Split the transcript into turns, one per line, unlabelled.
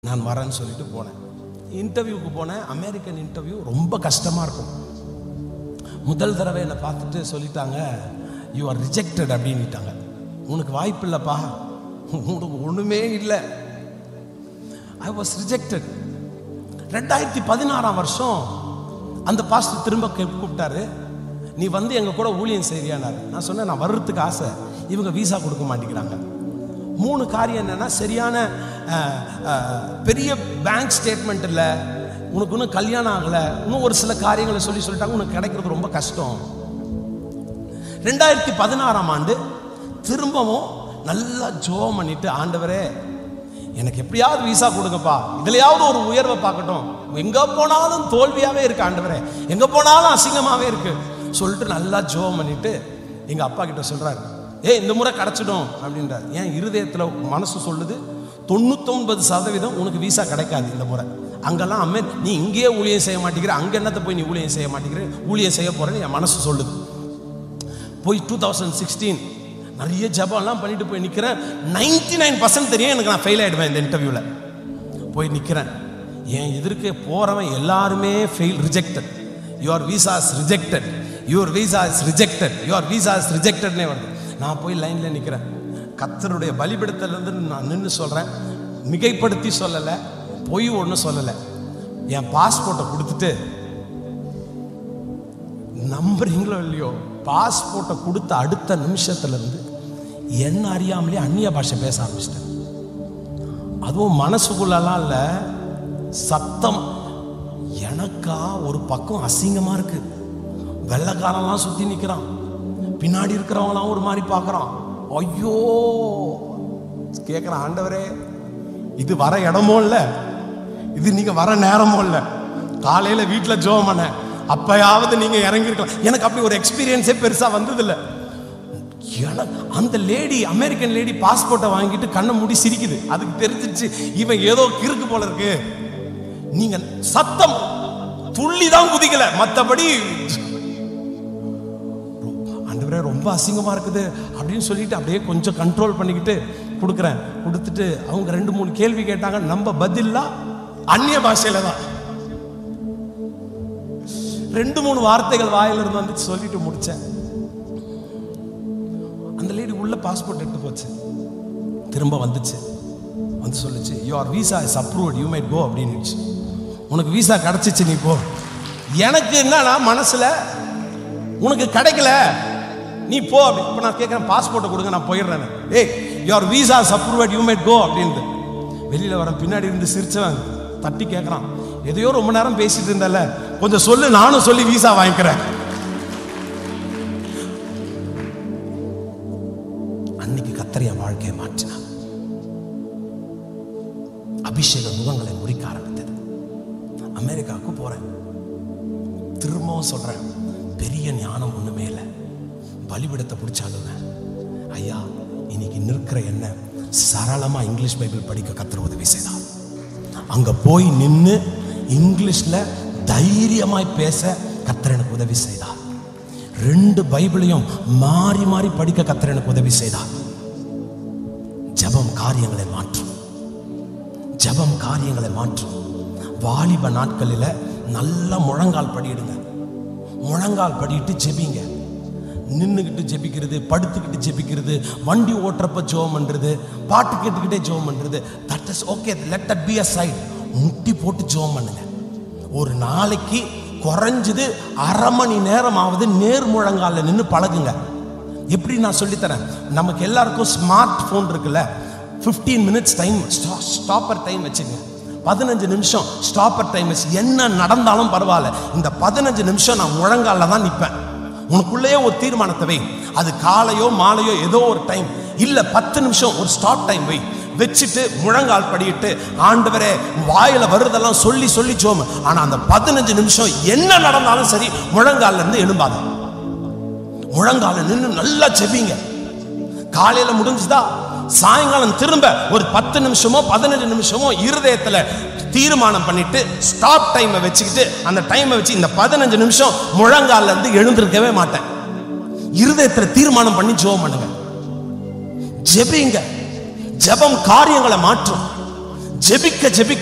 நான் வரேன்னு சொல்லிட்டு போனேன் இன்டர்வியூக்கு போனேன் அமெரிக்கன் இன்டர்வியூ ரொம்ப கஷ்டமாக இருக்கும் முதல் தடவை என்னை பார்த்துட்டு சொல்லிட்டாங்க யூ ஆர் ரிஜெக்டட் அப்படின்னுட்டாங்க உனக்கு வாய்ப்பு இல்லைப்பா உனக்கு ஒன்றுமே இல்லை ஐ வாஸ் ரிஜெக்டட் ரெண்டாயிரத்தி பதினாறாம் வருஷம் அந்த பாஸ்டர் திரும்ப கே- கூப்பிட்டாரு நீ வந்து எங்கள் கூட ஊழியம் செய்வியானாரு நான் சொன்னேன் நான் வர்றதுக்கு ஆசை இவங்க வீசா கொடுக்க மாட்டேங்கிறாங்க மூணு காரியம் என்னன்னா சரியான அஹ், அஹ், பெரிய பேங்க் ஸ்டேட்மெண்ட் இல்லை உனக்கு இன்னும் கல்யாணம் ஆகலை இன்னும் ஒரு சில காரியங்களை சொல்லி சொல்லிட்டாங்க உனக்கு கிடைக்கிறது ரொம்ப கஷ்டம் ரெண்டாயிரத்தி பதினாறாம் ஆண்டு திரும்பவும் நல்லா ஜோம் பண்ணிட்டு ஆண்டவரே எனக்கு எப்படியாவது விசா கொடுங்கப்பா இதுலயாவது ஒரு உயர்வை பார்க்கட்டும் எங்க போனாலும் தோல்வியாவே இருக்கு ஆண்டவரே எங்க போனாலும் அசிங்கமாவே இருக்கு சொல்லிட்டு நல்லா ஜோம் பண்ணிட்டு எங்க அப்பா கிட்ட சொல்றாரு ஏய் இந்த முறை கிடைச்சிடும் அப்படின்றார் ஏன் இருதயத்துல மனசு சொல்லுது தொண்ணூத்தொன்பது சதவீதம் உனக்கு விசா கிடைக்காது இந்த முறை அங்கெல்லாம் அம்மே நீ இங்கேயே ஊழியம் செய்ய மாட்டேங்கிற அங்க என்னத்தை போய் நீ ஊழியம் செய்ய மாட்டேங்கிற ஊழியம் செய்ய போறேன்னு என் மனசு சொல்லுது போய் டூ தௌசண்ட் சிக்ஸ்டீன் நிறைய ஜபம்லாம் பண்ணிட்டு போய் நிற்கிறேன் நைன்டி நைன் பர்சன்ட் தெரியும் எனக்கு நான் ஃபெயில் ஆகிடுவேன் இந்த இன்டர்வியூவில் போய் நிற்கிறேன் என் எதிர்க்க போகிறவன் எல்லாருமே fail rejected your visas rejected your visas rejected your visas ரிஜெக்டட்னே வருது நான் போய் லைனில் நிற்கிறேன் கத்தருடைய பலிபிடத்திலிருந்து நான் நின்று சொல்கிறேன் மிகைப்படுத்தி சொல்லலை பொய் ஒன்றும் சொல்லலை என் பாஸ்போர்ட்டை கொடுத்துட்டு நம்புறீங்களோ இல்லையோ பாஸ்போர்ட்டை கொடுத்த அடுத்த நிமிஷத்துல இருந்து என்ன அறியாமலே அந்நிய பாஷை பேச ஆரம்பிச்சிட்டேன் அதுவும் மனசுக்குள்ளலாம் இல்ல சத்தம் எனக்கா ஒரு பக்கம் அசிங்கமா இருக்கு வெள்ளைக்காரன்லாம் சுத்தி நிக்கிறான் பின்னாடி இருக்கிறவங்களாம் ஒரு மாதிரி பார்க்கறான் ஐயோ கேட்குறான் ஆண்டவரே இது வர இடமோ இல்ல இது நீங்க வர நேரமோ இல்ல காலையில வீட்டுல ஜோம் பண்ண அப்பயாவது நீங்க இறங்கிருக்கலாம் எனக்கு அப்படி ஒரு எக்ஸ்பீரியன்ஸே பெருசா வந்தது இல்ல எனக்கு அந்த லேடி அமெரிக்கன் லேடி பாஸ்போர்ட்டை வாங்கிட்டு கண்ணை மூடி சிரிக்குது அதுக்கு தெரிஞ்சிச்சு இவன் ஏதோ கிறுக்கு போல இருக்கு நீங்க சத்தம் துள்ளி தான் குதிக்கல மத்தபடி ஆண்டவரே ரொம்ப அசிங்கமா இருக்குது அப்படின்னு சொல்லிட்டு அப்படியே கொஞ்சம் கண்ட்ரோல் பண்ணிக்கிட்டு கொடுக்குறேன் கொடுத்துட்டு அவங்க ரெண்டு மூணு கேள்வி கேட்டாங்க நம்ம பதிலா அந்நிய பாஷையில தான் ரெண்டு மூணு வார்த்தைகள் வாயில இருந்து வந்து சொல்லிட்டு முடிச்சேன் அந்த லேடி உள்ள பாஸ்போர்ட் எடுத்து போச்சு திரும்ப வந்துச்சு வந்து சொல்லுச்சு your visa is approved you might go அப்படின்னுச்சு உனக்கு விசா கிடைச்சிச்சு நீ போ எனக்கு என்னன்னா மனசுல உனக்கு கிடைக்கல நீ போ அப்படி இப்போ நான் கேட்குறேன் பாஸ்போர்ட்டை கொடுங்க நான் போயிடுறேன் ஏய் your visa is approved you might go அப்படின்ட்டு வெளியில வரேன் பின்னாடி இருந்து சிரிச்சவன் தட்டி கேட்குறான் எதையோ ரொம்ப நேரம் பேசிட்டு இருந்தல கொஞ்சம் சொல்லு நானும் சொல்லி விசா வாங்கிக்கிறேன் அன்னைக்கு கத்தர் என் வாழ்க்கையை மாற்றினார் அபிஷேக முகங்களை முறிக்க ஆரம்பித்தது அமெரிக்காவுக்கு போறேன் திரும்பவும் சொல்றேன் பெரிய ஞானம் ஒண்ணுமே இல்லை பலிபிடத்தை பிடிச்சாலுங்க ஐயா இன்னைக்கு நிற்கிற என்ன சரளமா இங்கிலீஷ் பைபிள் படிக்க கத்தர் உதவி செய்தார் அங்க போய் நின்று இங்கிலீஷ்ல தைரியமாய் பேச கத்தர் எனக்கு உதவி செய்தார் ரெண்டு பைபிளையும் மாறி மாறி படிக்க கத்தர் எனக்கு உதவி செய்தார் ஜெபம் காரியங்களை மாற்றும் ஜெபம் காரியங்களை மாற்றும் வாலிப நாட்களில் நல்ல முழங்கால் படியிடுங்க முழங்கால் படிட்டு ஜெபிங்க நின்றுக்கிட்டு ஜெபிக்கிறது படுத்துக்கிட்டு ஜெபிக்கிறது வண்டி ஓட்டுறப்ப ஜெபம் பண்றது பாட்டு கேட்டுக்கிட்டே ஜெபம் பண்றது that is okay let that be a side முட்டி போட்டு ஜெபம் பண்ணுங்க ஒரு நாளைக்கு குறைஞ்சது அரை மணி நேரமாவது நேர் முழங்கால நின்று பழகுங்க எப்படி நான் சொல்லித்தரேன் நமக்கு எல்லாருக்கும் ஸ்மார்ட் ஃபோன் இருக்குல்ல 15 மினிட்ஸ் டைம் ஸ்டாப்பர் டைம் வச்சுங்க பதினஞ்சு நிமிஷம் ஸ்டாப்பர் டைம் வச்சு என்ன நடந்தாலும் பரவாயில்ல இந்த பதினஞ்சு நிமிஷம் நான் முழங்கால தான் நிற்பேன் உனக்குள்ளேயே ஒரு தீர்மானத்தை வை அது காலையோ மாலையோ ஏதோ ஒரு டைம் இல்ல பத்து நிமிஷம் ஒரு ஸ்டாப் டைம் வை வச்சுட்டு முழங்கால் படியிட்டு ஆண்டவரே வாயில வருதெல்லாம் சொல்லி சொல்லி சோமு ஆனா அந்த பதினஞ்சு நிமிஷம் என்ன நடந்தாலும் சரி முழங்கால்ல இருந்து எழும்பாத முழங்கால நின்று நல்லா செபிங்க காலையில முடிஞ்சுதா சாயங்காலம் திரும்ப ஒரு பத்து நிமிஷமோ பதினஞ்சு நிமிஷமோ இருதயத்துல தீர்மானம் பண்ணிட்டு ஸ்டாப் டைமை வச்சுக்கிட்டு அந்த டைமை வச்சு இந்த பதினஞ்சு நிமிஷம் முழங்கால்ல இருந்து எழுந்திருக்கவே மாட்டேன் இருதயத்துல தீர்மானம் பண்ணி ஜெபம் பண்ணுங்க ஜெபிங்க ஜெபம் காரியங்களை மாற்றும் ஜெபிக்க ஜெபிக்க